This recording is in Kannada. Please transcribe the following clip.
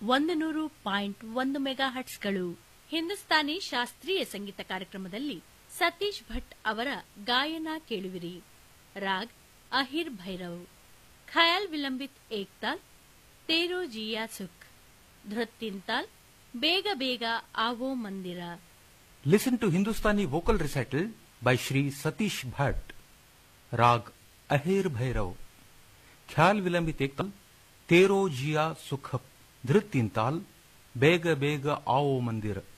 ಒಂದು ನೂರು ಪಾಯಿಂಟ್ ಒಂದು ಮೆಗಾ ಹಟ್ಸ್ಗಳು ಹಿಂದೂಸ್ತಾನಿ ಶಾಸ್ತ್ರೀಯ ಸಂಗೀತ ಕಾರ್ಯಕ್ರಮದಲ್ಲಿ ಸತೀಶ್ ಭಟ್ ಅವರ ಗಾಯನ ಕೇಳುವಿರಿ ರಾಗ್ ಅಹಿರ್ ಭೈರವ್ ಖಯಾಲ್ ವಿಲಂಬಿತ್ ಏಕ್ತಾಲ್ ತೇರೋ ಜಿಯಾ ಸುಖ್ ಧೃತ್ತಿಂತಾಲ್ ಬೇಗ ಬೇಗ ಆವೋ ಮಂದಿರ Listen to Hindustani vocal recital by Shri Satish Bhatt. Rag Ahir Bhairav. Khyal Vilambit Ektal. Tero Jia Sukh. Dhrit Tintal. Bega Bega Ao Mandir.